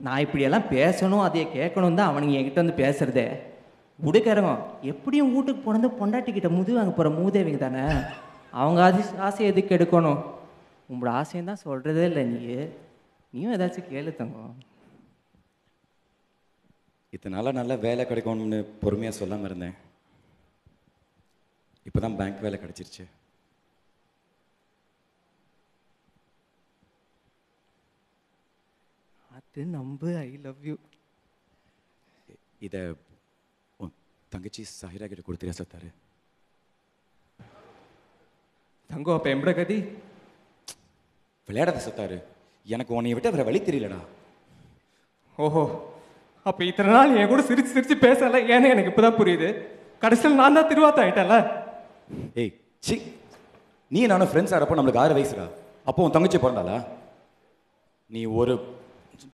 நான் இப்படியெல்லாம் பேசணும் அதையே கேட்கணும் தான் அவனுங்க என்கிட்ட வந்து பேசுறதே உடுக்கறவன் எப்படியும் வீட்டுக்கு போனது பொண்டாட்டிக்கிட்ட முது வாங்க போகிற மூதேவிங்க தானே அவங்க ஆசை ஆசையை எதுக்கு எடுக்கணும் உங்களோட ஆசையும் தான் சொல்கிறதே இல்லை நீ நீயும் ஏதாச்சும் கேளு தங்கம் இதனால நல்ல வேலை கிடைக்கும்னு பொறுமையாக சொல்லாமல் இருந்தேன் இப்போ தான் பேங்க் வேலை கிடைச்சிருச்சு அது நம்பு ஐ லவ் யூ இதை உன் தங்கச்சி சாஹிரா கிட்ட கொடுத்துறியா சத்தாரு தங்கம் அப்போ எம்பட கதி விளையாடாத சத்தாரு எனக்கு உன்னை விட்ட வேற வழி தெரியலடா ஓஹோ அப்போ இத்தனை நாள் என் கூட சிரிச்சு சிரிச்சு பேசல ஏன்னு எனக்கு இப்போதான் புரியுது கடைசியில் நான் தான் திருவாத்த ஆயிட்டேன்ல ஏய் சி நீ நானும் ஃப்ரெண்ட்ஸ் ஆகிறப்போ நம்மளுக்கு ஆறு வயசுடா அப்போ உன் தங்கச்சி பிறந்தாளா நீ ஒரு